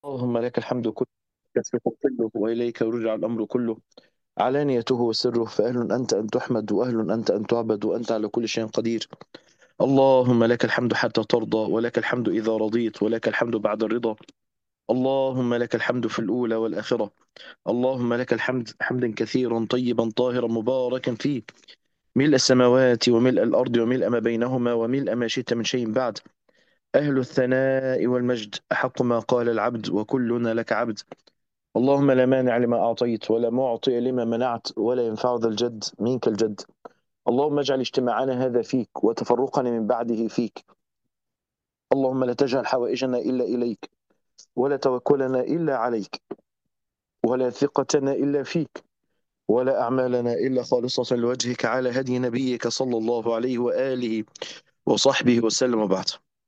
اللهم لك الحمد كله كثرة كله وإليك يرجع الأمر كله علانيته وسره فأهل أنت أن تحمد وأهل أنت أن تعبد وأنت على كل شيء قدير اللهم لك الحمد حتى ترضى ولك الحمد إذا رضيت ولك الحمد بعد الرضا اللهم لك الحمد في الأولى والآخرة اللهم لك الحمد حمدا كثيرا طيبا طاهرا مباركا فيه ملء السماوات وملء الأرض وملء ما بينهما وملء ما شئت من شيء بعد أهل الثناء والمجد أحق ما قال العبد وكلنا لك عبد اللهم لا مانع لما أعطيت ولا معطي لما منعت ولا ينفع ذا الجد منك الجد اللهم اجعل اجتماعنا هذا فيك وتفرقنا من بعده فيك اللهم لا تجعل حوائجنا إلا إليك ولا توكلنا إلا عليك ولا ثقتنا إلا فيك ولا أعمالنا إلا خالصة لوجهك على هدي نبيك صلى الله عليه وآله وصحبه وسلم وبعد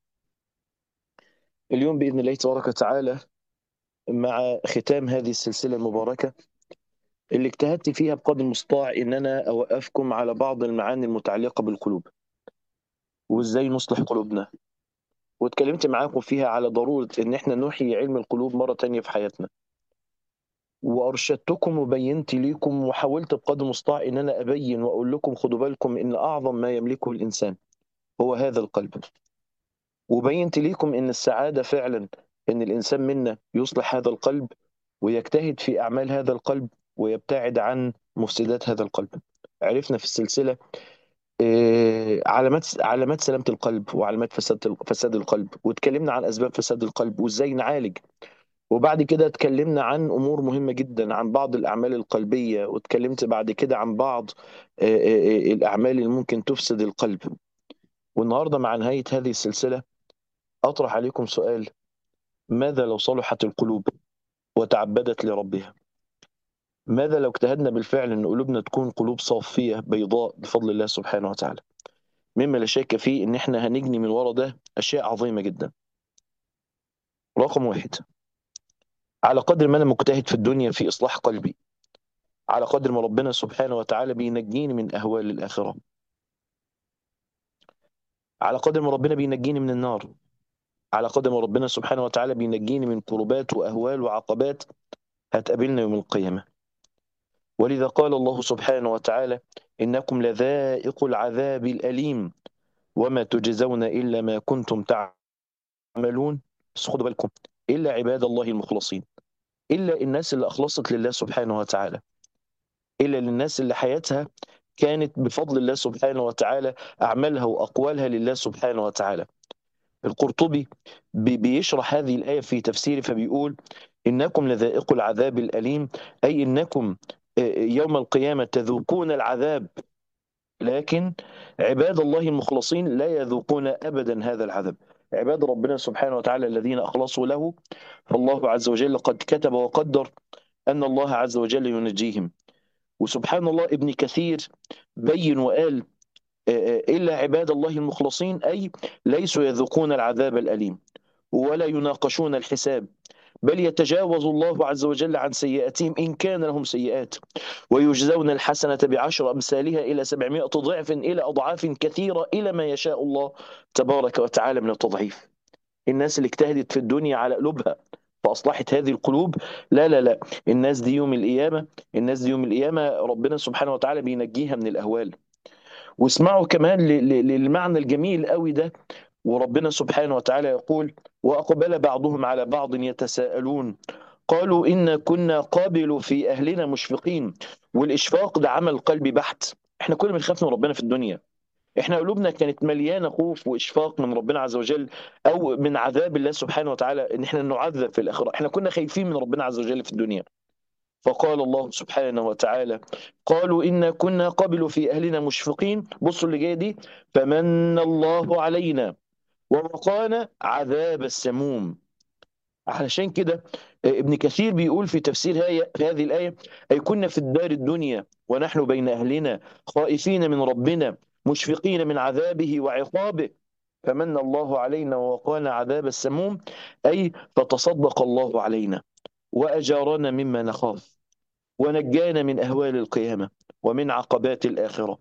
اليوم بإذن الله تبارك وتعالى مع ختام هذه السلسلة المباركة اللي اجتهدت فيها بقدر المستطاع إن أنا أوقفكم على بعض المعاني المتعلقة بالقلوب وإزاي نصلح قلوبنا واتكلمت معاكم فيها على ضرورة إن إحنا نحيي علم القلوب مرة تانية في حياتنا وأرشدتكم وبينت ليكم وحاولت بقدر المستطاع إن أنا أبين وأقول لكم خدوا بالكم إن أعظم ما يملكه الإنسان هو هذا القلب وبينت ليكم إن السعادة فعلا إن الإنسان منا يصلح هذا القلب ويجتهد في أعمال هذا القلب ويبتعد عن مفسدات هذا القلب عرفنا في السلسلة آه، علامات علامات سلامة القلب وعلامات فساد فساد القلب واتكلمنا عن أسباب فساد القلب وإزاي نعالج وبعد كده اتكلمنا عن أمور مهمة جدا عن بعض الأعمال القلبية واتكلمت بعد كده عن بعض آه، آه، الأعمال اللي ممكن تفسد القلب والنهاردة مع نهاية هذه السلسلة أطرح عليكم سؤال ماذا لو صلحت القلوب وتعبدت لربها ماذا لو اجتهدنا بالفعل ان قلوبنا تكون قلوب صافيه بيضاء بفضل الله سبحانه وتعالى مما لا شك فيه ان احنا هنجني من ورا ده اشياء عظيمه جدا رقم واحد على قدر ما انا مجتهد في الدنيا في اصلاح قلبي على قدر ما ربنا سبحانه وتعالى بينجيني من اهوال الاخره على قدر ما ربنا بينجيني من النار على قدر ما ربنا سبحانه وتعالى بينجيني من كربات واهوال وعقبات هتقابلنا يوم القيامه ولذا قال الله سبحانه وتعالى إنكم لذائق العذاب الأليم وما تجزون إلا ما كنتم تعملون بس خدوا بالكم إلا عباد الله المخلصين إلا الناس اللي أخلصت لله سبحانه وتعالى إلا للناس اللي حياتها كانت بفضل الله سبحانه وتعالى أعمالها وأقوالها لله سبحانه وتعالى القرطبي بيشرح هذه الآية في تفسيره فبيقول إنكم لذائق العذاب الأليم أي إنكم يوم القيامة تذوقون العذاب لكن عباد الله المخلصين لا يذوقون أبدا هذا العذاب عباد ربنا سبحانه وتعالى الذين أخلصوا له فالله عز وجل قد كتب وقدر أن الله عز وجل ينجيهم وسبحان الله ابن كثير بين وقال إلا عباد الله المخلصين أي ليسوا يذوقون العذاب الأليم ولا يناقشون الحساب بل يتجاوز الله عز وجل عن سيئاتهم إن كان لهم سيئات ويجزون الحسنة بعشر أمثالها إلى سبعمائة ضعف إلى أضعاف كثيرة إلى ما يشاء الله تبارك وتعالى من التضعيف الناس اللي اجتهدت في الدنيا على قلوبها فأصلحت هذه القلوب لا لا لا الناس دي يوم القيامة الناس دي يوم القيامة ربنا سبحانه وتعالى بينجيها من الأهوال واسمعوا كمان للمعنى الجميل قوي ده وربنا سبحانه وتعالى يقول وأقبل بعضهم على بعض يتساءلون قالوا إن كنا قابلوا في أهلنا مشفقين والإشفاق ده عمل قلبي بحت احنا كل ما نخاف من ربنا في الدنيا احنا قلوبنا كانت مليانه خوف واشفاق من ربنا عز وجل او من عذاب الله سبحانه وتعالى ان احنا نعذب في الاخره احنا كنا خايفين من ربنا عز وجل في الدنيا فقال الله سبحانه وتعالى قالوا إنا كنا قبل في أهلنا مشفقين بصوا اللي جايه دي فمن الله علينا ووقانا عذاب السموم علشان كده ابن كثير بيقول في تفسير هذه الآية أي كنا في الدار الدنيا ونحن بين أهلنا خائفين من ربنا مشفقين من عذابه وعقابه فمن الله علينا ووقانا عذاب السموم أي فتصدق الله علينا وأجارنا مما نخاف ونجانا من أهوال القيامة ومن عقبات الآخرة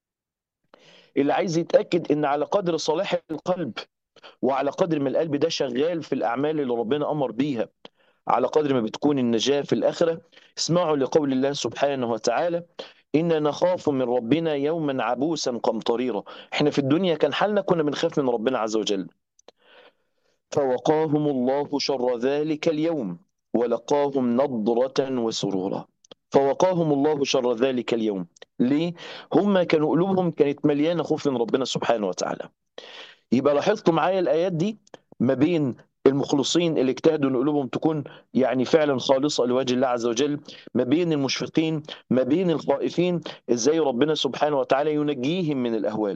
اللي عايز يتأكد إن على قدر صلاح القلب وعلى قدر ما القلب ده شغال في الأعمال اللي ربنا أمر بيها على قدر ما بتكون النجاة في الآخرة اسمعوا لقول الله سبحانه وتعالى إنا نخاف من ربنا يوما عبوسا قمطريرا احنا في الدنيا كان حالنا كنا بنخاف من ربنا عز وجل فوقاهم الله شر ذلك اليوم ولقاهم نضرة وسرورا فوقاهم الله شر ذلك اليوم ليه؟ هم كانوا قلوبهم كانت مليانة خوف من ربنا سبحانه وتعالى يبقى لاحظتوا معايا الآيات دي ما بين المخلصين اللي اجتهدوا ان قلوبهم تكون يعني فعلا خالصه لوجه الله عز وجل ما بين المشفقين ما بين الخائفين ازاي ربنا سبحانه وتعالى ينجيهم من الاهوال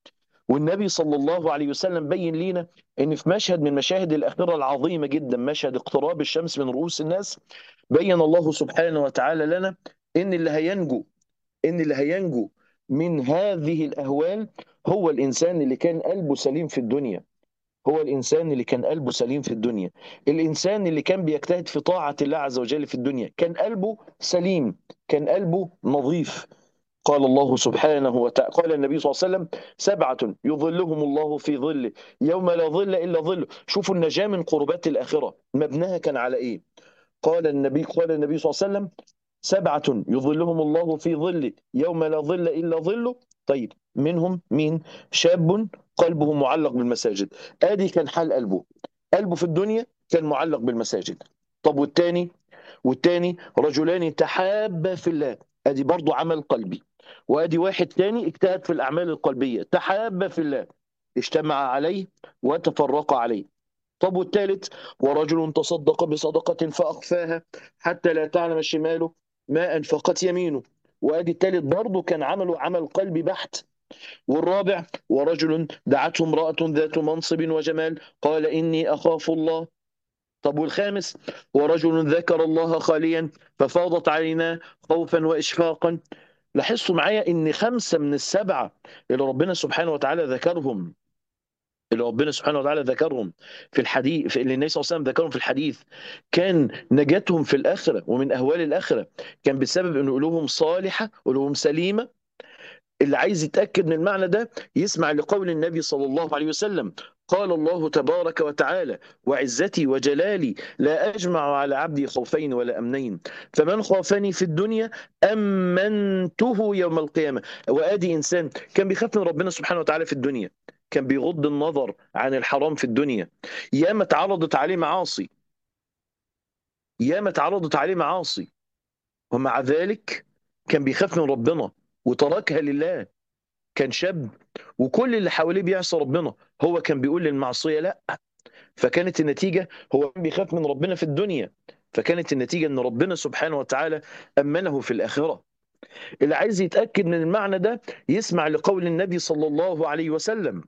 والنبي صلى الله عليه وسلم بين لينا ان في مشهد من مشاهد الاخره العظيمه جدا مشهد اقتراب الشمس من رؤوس الناس بين الله سبحانه وتعالى لنا ان اللي هينجو ان اللي هينجو من هذه الاهوال هو الانسان اللي كان قلبه سليم في الدنيا هو الإنسان اللي كان قلبه سليم في الدنيا الإنسان اللي كان بيجتهد في طاعة الله عز وجل في الدنيا كان قلبه سليم كان قلبه نظيف قال الله سبحانه وتعالى قال النبي صلى الله عليه وسلم سبعة يظلهم الله في ظله يوم لا ظل إلا ظله شوفوا النجاة من قربات الآخرة مبناها كان على إيه قال النبي قال النبي صلى الله عليه وسلم سبعة يظلهم الله في ظله يوم لا ظل إلا ظله طيب منهم مين شاب قلبه معلق بالمساجد ادي كان حال قلبه قلبه في الدنيا كان معلق بالمساجد طب والتاني والتاني رجلان تحابا في الله ادي برضو عمل قلبي وادي واحد تاني اجتهد في الاعمال القلبيه تحابا في الله اجتمع عليه وتفرق عليه طب والثالث ورجل تصدق بصدقة فأخفاها حتى لا تعلم شماله ما أنفقت يمينه وادي الثالث برضه كان عمله عمل قلبي بحت والرابع ورجل دعته امرأة ذات منصب وجمال قال إني أخاف الله طب والخامس ورجل ذكر الله خاليا ففاضت علينا خوفا وإشفاقا لاحظتوا معايا ان خمسه من السبعه اللي ربنا سبحانه وتعالى ذكرهم اللي ربنا سبحانه وتعالى ذكرهم في الحديث في اللي النبي صلى الله عليه وسلم ذكرهم في الحديث كان نجاتهم في الاخره ومن اهوال الاخره كان بسبب ان قلوبهم صالحه قلوبهم سليمه اللي عايز يتاكد من المعنى ده يسمع لقول النبي صلى الله عليه وسلم قال الله تبارك وتعالى وعزتي وجلالي لا أجمع على عبدي خوفين ولا أمنين فمن خافني في الدنيا أمنته يوم القيامة وآدي إنسان كان بيخاف من ربنا سبحانه وتعالى في الدنيا كان بيغض النظر عن الحرام في الدنيا ياما اتعرضت عليه معاصي ياما اتعرضت عليه معاصي ومع ذلك كان بيخاف من ربنا وتركها لله كان شاب وكل اللي حواليه بيعصى ربنا هو كان بيقول للمعصيه لا فكانت النتيجه هو بيخاف من ربنا في الدنيا فكانت النتيجه ان ربنا سبحانه وتعالى امنه في الاخره اللي عايز يتاكد من المعنى ده يسمع لقول النبي صلى الله عليه وسلم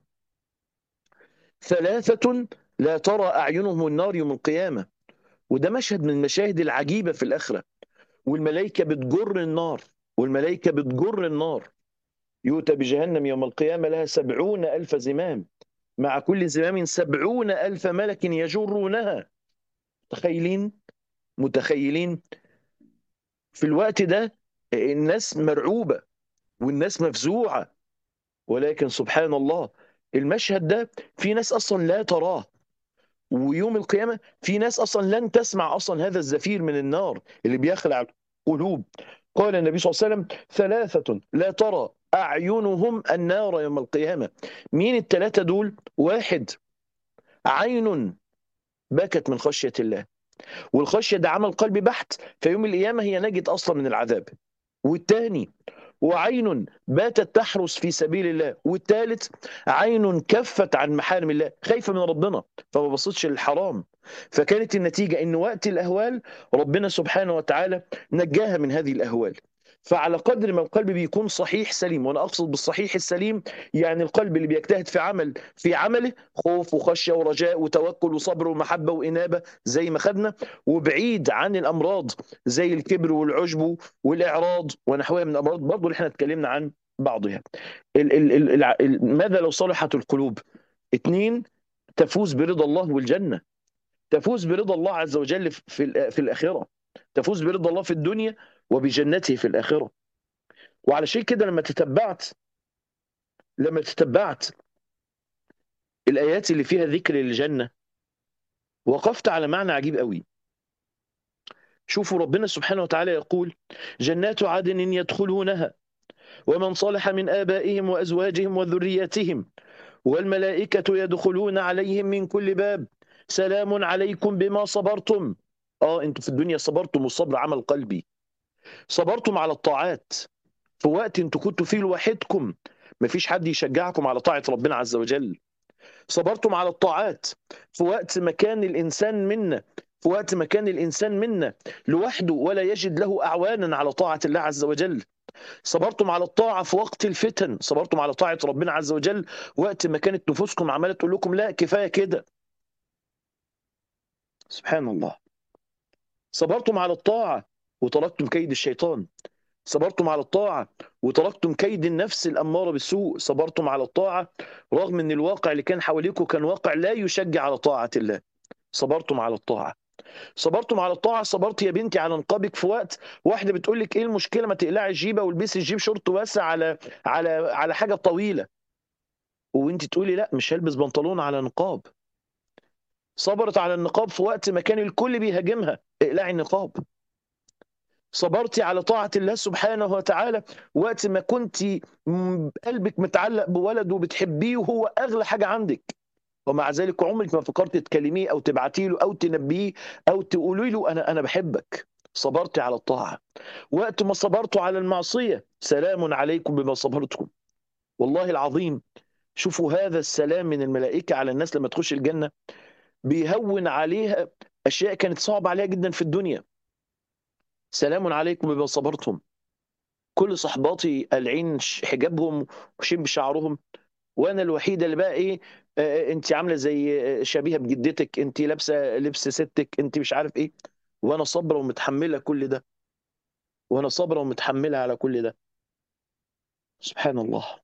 ثلاثه لا ترى اعينهم النار يوم القيامه وده مشهد من المشاهد العجيبه في الاخره والملائكه بتجر النار والملائكه بتجر النار يؤتى بجهنم يوم القيامة لها سبعون ألف زمام مع كل زمام سبعون ألف ملك يجرونها متخيلين متخيلين في الوقت ده الناس مرعوبة والناس مفزوعة ولكن سبحان الله المشهد ده في ناس أصلا لا تراه ويوم القيامة في ناس أصلا لن تسمع أصلا هذا الزفير من النار اللي بيخلع القلوب قال النبي صلى الله عليه وسلم ثلاثة لا ترى أعينهم النار يوم القيامة مين الثلاثة دول واحد عين بكت من خشية الله والخشية ده عمل قلبي بحت في يوم القيامة هي نجت أصلا من العذاب والتاني وعين باتت تحرس في سبيل الله والثالث عين كفت عن محارم الله خايفة من ربنا فما بصتش للحرام فكانت النتيجة أن وقت الأهوال ربنا سبحانه وتعالى نجاها من هذه الأهوال فعلى قدر ما القلب بيكون صحيح سليم وانا اقصد بالصحيح السليم يعني القلب اللي بيجتهد في عمل في عمله خوف وخشيه ورجاء وتوكل وصبر ومحبه وانابه زي ما خدنا وبعيد عن الامراض زي الكبر والعجب والاعراض ونحوها من الامراض برضه اللي احنا اتكلمنا عن بعضها ال ال ال ماذا لو صلحت القلوب اثنين تفوز برضا الله والجنه تفوز برضا الله عز وجل في في الاخره تفوز برضا الله في الدنيا وبجنته في الآخرة وعلى شيء كده لما تتبعت لما تتبعت الآيات اللي فيها ذكر الجنة وقفت على معنى عجيب قوي شوفوا ربنا سبحانه وتعالى يقول جنات عدن يدخلونها ومن صلح من آبائهم وأزواجهم وذرياتهم والملائكة يدخلون عليهم من كل باب سلام عليكم بما صبرتم اه انتوا في الدنيا صبرتم والصبر عمل قلبي صبرتم على الطاعات في وقت انتوا كنتوا فيه لوحدكم مفيش حد يشجعكم على طاعة ربنا عز وجل صبرتم على الطاعات في وقت ما كان الإنسان منا في وقت ما كان الإنسان منا لوحده ولا يجد له أعوانا على طاعة الله عز وجل صبرتم على الطاعة في وقت الفتن صبرتم على طاعة ربنا عز وجل وقت ما كانت نفوسكم عمالة تقول لكم لا كفاية كده سبحان الله صبرتم على الطاعة وتركتم كيد الشيطان صبرتم على الطاعة وتركتم كيد النفس الأمارة بالسوء صبرتم على الطاعة رغم أن الواقع اللي كان حواليكم كان واقع لا يشجع على طاعة الله صبرتم على الطاعة صبرتم على الطاعة صبرت يا بنتي على نقابك في وقت واحدة بتقول لك ايه المشكلة ما تقلعي الجيبة والبسي الجيب شورت واسع على على على حاجة طويلة وانت تقولي لا مش هلبس بنطلون على نقاب صبرت على النقاب في وقت ما كان الكل بيهاجمها اقلعي النقاب صبرتي على طاعة الله سبحانه وتعالى وقت ما كنت قلبك متعلق بولد وبتحبيه وهو أغلى حاجة عندك ومع ذلك عمرك ما فكرت تكلميه أو تبعتي له أو تنبيه أو تقولي له أنا أنا بحبك صبرتي على الطاعة وقت ما صبرتوا على المعصية سلام عليكم بما صبرتم والله العظيم شوفوا هذا السلام من الملائكة على الناس لما تخش الجنة بيهون عليها أشياء كانت صعبة عليها جدا في الدنيا سلام عليكم بما صبرتم كل صحباتي قالعين حجابهم وشيب شعرهم وانا الوحيده اللي بقى ايه آه انت عامله زي شبيهه بجدتك انت لابسه لبس ستك انت مش عارف ايه وانا صابره ومتحمله كل ده وانا صابره ومتحمله على كل ده سبحان الله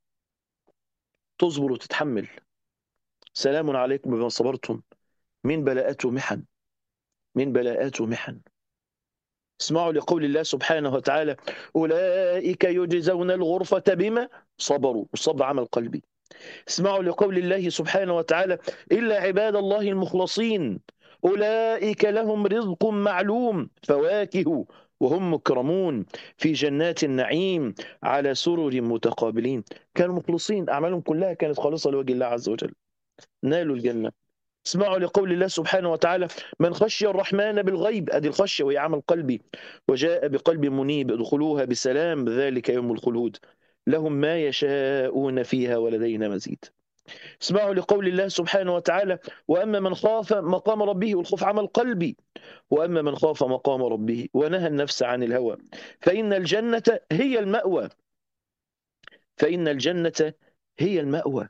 تصبر وتتحمل سلام عليكم بما صبرتم من بلاءات ومحن من بلاءات ومحن اسمعوا لقول الله سبحانه وتعالى أولئك يجزون الغرفة بما صبروا والصبر عمل قلبي اسمعوا لقول الله سبحانه وتعالى إلا عباد الله المخلصين أولئك لهم رزق معلوم فواكه وهم مكرمون في جنات النعيم على سرر متقابلين كانوا مخلصين أعمالهم كلها كانت خالصة لوجه الله عز وجل نالوا الجنة اسمعوا لقول الله سبحانه وتعالى من خشي الرحمن بالغيب ادي الخشيه وهي عمل قلبي وجاء بقلب منيب ادخلوها بسلام ذلك يوم الخلود لهم ما يشاءون فيها ولدينا مزيد اسمعوا لقول الله سبحانه وتعالى واما من خاف مقام ربه والخوف عمل قلبي واما من خاف مقام ربه ونهى النفس عن الهوى فان الجنه هي المأوى فان الجنه هي المأوى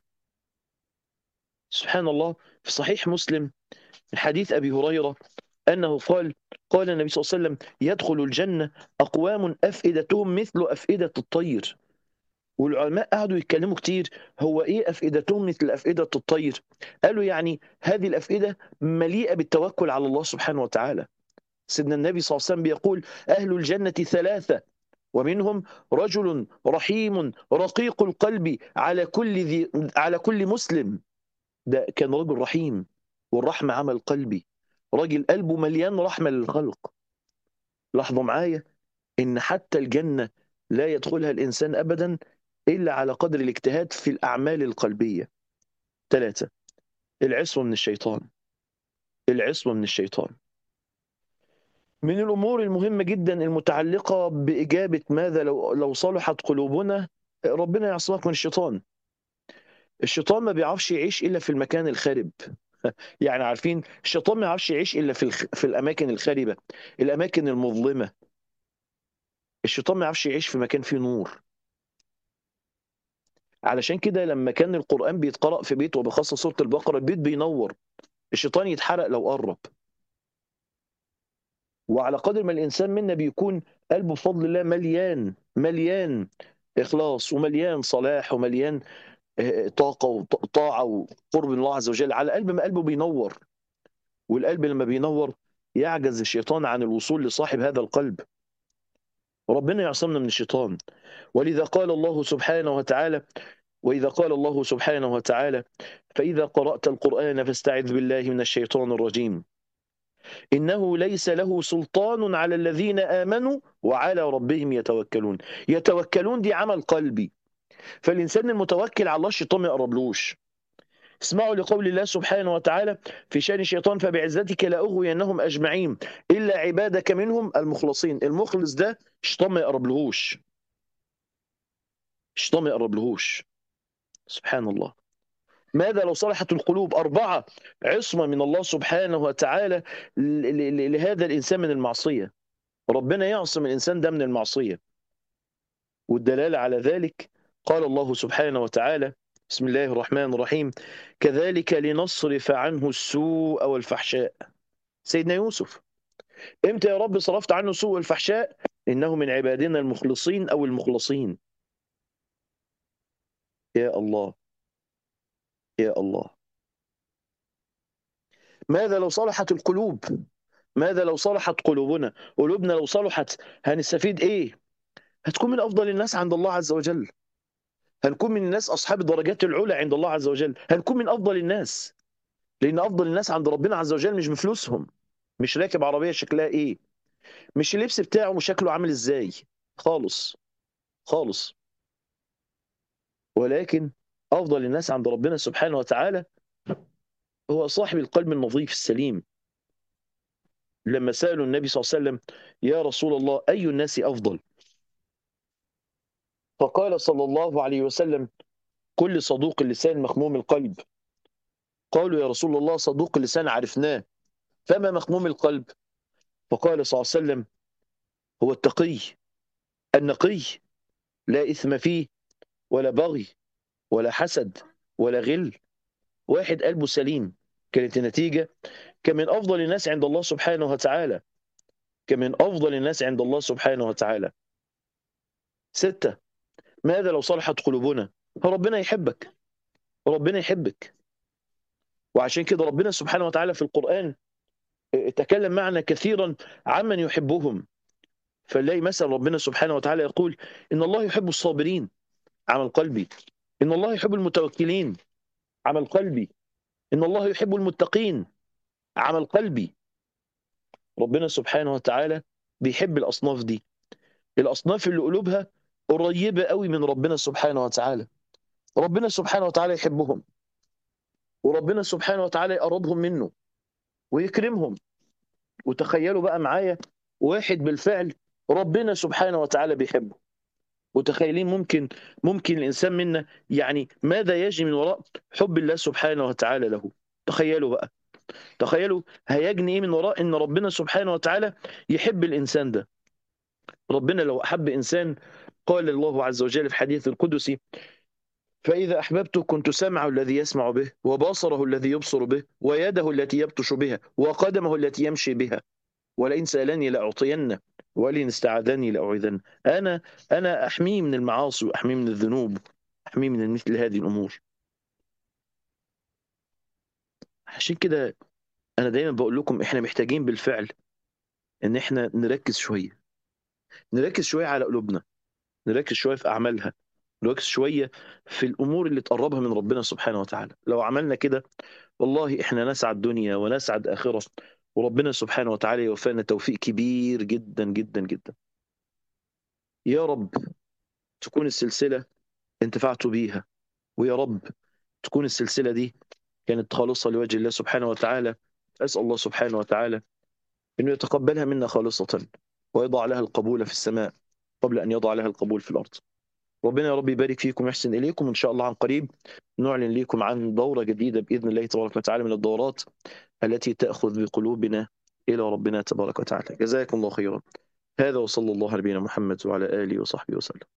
سبحان الله في صحيح مسلم من حديث أبي هريرة أنه قال قال النبي صلى الله عليه وسلم يدخل الجنة أقوام أفئدتهم مثل أفئدة الطير والعلماء قعدوا يتكلموا كتير هو إيه أفئدتهم مثل أفئدة الطير قالوا يعني هذه الأفئدة مليئة بالتوكل على الله سبحانه وتعالى سيدنا النبي صلى الله عليه وسلم بيقول أهل الجنة ثلاثة ومنهم رجل رحيم رقيق القلب على كل ذي على كل مسلم ده كان رجل رحيم والرحمة عمل قلبي راجل قلبه مليان رحمة للخلق لاحظوا معايا إن حتى الجنة لا يدخلها الإنسان أبدا إلا على قدر الاجتهاد في الأعمال القلبية ثلاثة العصمة من الشيطان العصمة من الشيطان من الأمور المهمة جدا المتعلقة بإجابة ماذا لو لو صلحت قلوبنا ربنا يعصمك من الشيطان الشيطان ما بيعرفش يعيش الا في المكان الخارب يعني عارفين الشيطان ما يعرفش يعيش الا في الخ... في الاماكن الخاربه الاماكن المظلمه الشيطان ما يعرفش يعيش في مكان فيه نور علشان كده لما كان القرآن بيتقرأ في بيت وبخاصة سورة البقرة البيت بينور الشيطان يتحرق لو قرب وعلى قدر ما الإنسان منا بيكون قلبه بفضل الله مليان مليان إخلاص ومليان صلاح ومليان طاقة وطاعة وقرب من الله عز وجل على قلب ما قلبه بينور والقلب لما بينور يعجز الشيطان عن الوصول لصاحب هذا القلب ربنا يعصمنا من الشيطان ولذا قال الله سبحانه وتعالى وإذا قال الله سبحانه وتعالى فإذا قرأت القرآن فاستعذ بالله من الشيطان الرجيم إنه ليس له سلطان على الذين آمنوا وعلى ربهم يتوكلون يتوكلون دي عمل قلبي فالإنسان المتوكل على الله الشيطان ما يقربلوش اسمعوا لقول الله سبحانه وتعالى في شان الشيطان فبعزتك لأغوينهم أجمعين إلا عبادك منهم المخلصين المخلص ده الشيطان ما يقربلهوش الشيطان ما يقربلهوش سبحان الله ماذا لو صلحت القلوب أربعة عصمة من الله سبحانه وتعالى لهذا الإنسان من المعصية ربنا يعصم الإنسان ده من المعصية والدلالة على ذلك قال الله سبحانه وتعالى بسم الله الرحمن الرحيم كذلك لنصرف عنه السوء والفحشاء سيدنا يوسف امتى يا رب صرفت عنه السوء والفحشاء انه من عبادنا المخلصين او المخلصين يا الله يا الله ماذا لو صلحت القلوب ماذا لو صلحت قلوبنا قلوبنا لو صلحت هنستفيد ايه هتكون من افضل الناس عند الله عز وجل هنكون من الناس اصحاب الدرجات العلى عند الله عز وجل هنكون من افضل الناس لان افضل الناس عند ربنا عز وجل مش بفلوسهم مش راكب عربيه شكلها ايه مش اللبس بتاعه شكله عامل ازاي خالص خالص ولكن افضل الناس عند ربنا سبحانه وتعالى هو صاحب القلب النظيف السليم لما سالوا النبي صلى الله عليه وسلم يا رسول الله اي الناس افضل فقال صلى الله عليه وسلم كل صدوق اللسان مخموم القلب قالوا يا رسول الله صدوق اللسان عرفناه فما مخموم القلب فقال صلى الله عليه وسلم هو التقي النقي لا إثم فيه ولا بغي ولا حسد ولا غل واحد قلبه سليم كانت النتيجة كمن أفضل الناس عند الله سبحانه وتعالى كمن أفضل الناس عند الله سبحانه وتعالى ستة ماذا لو صلحت قلوبنا ربنا يحبك ربنا يحبك وعشان كده ربنا سبحانه وتعالى في القرآن تكلم معنا كثيرا عمن يحبهم فنلاقي مثلا ربنا سبحانه وتعالى يقول إن الله يحب الصابرين عمل قلبي إن الله يحب المتوكلين عمل قلبي إن الله يحب المتقين عمل قلبي ربنا سبحانه وتعالى بيحب الأصناف دي الأصناف اللي قلوبها قريبة قوي من ربنا سبحانه وتعالى ربنا سبحانه وتعالى يحبهم وربنا سبحانه وتعالى يقربهم منه ويكرمهم وتخيلوا بقى معايا واحد بالفعل ربنا سبحانه وتعالى بيحبه متخيلين ممكن ممكن الانسان منا يعني ماذا يجري من وراء حب الله سبحانه وتعالى له تخيلوا بقى تخيلوا هيجني ايه من وراء ان ربنا سبحانه وتعالى يحب الانسان ده ربنا لو احب انسان قال الله عز وجل في حديث القدسي فإذا أحببته كنت سمعه الذي يسمع به وبصره الذي يبصر به ويده التي يبطش بها وقدمه التي يمشي بها ولئن سألني لأعطينه ولئن استعاذني لأعيذنه أنا أنا أحميه من المعاصي وأحميه من الذنوب أحميه من مثل هذه الأمور عشان كده أنا دايما بقول لكم إحنا محتاجين بالفعل إن إحنا نركز شوية نركز شوية على قلوبنا نركز شوية في أعمالها نركز شوية في الأمور اللي تقربها من ربنا سبحانه وتعالى لو عملنا كده والله إحنا نسعد دنيا ونسعد آخرة وربنا سبحانه وتعالى يوفقنا توفيق كبير جدا جدا جدا يا رب تكون السلسلة انتفعتوا بيها ويا رب تكون السلسلة دي كانت خالصة لوجه الله سبحانه وتعالى أسأل الله سبحانه وتعالى أنه يتقبلها منا خالصة ويضع لها القبول في السماء قبل أن يضع لها القبول في الأرض ربنا يا رب يبارك فيكم ويحسن إليكم إن شاء الله عن قريب نعلن لكم عن دورة جديدة بإذن الله تبارك وتعالى من الدورات التي تأخذ بقلوبنا إلى ربنا تبارك وتعالى جزاكم الله خيرا هذا وصلى الله على نبينا محمد وعلى آله وصحبه وسلم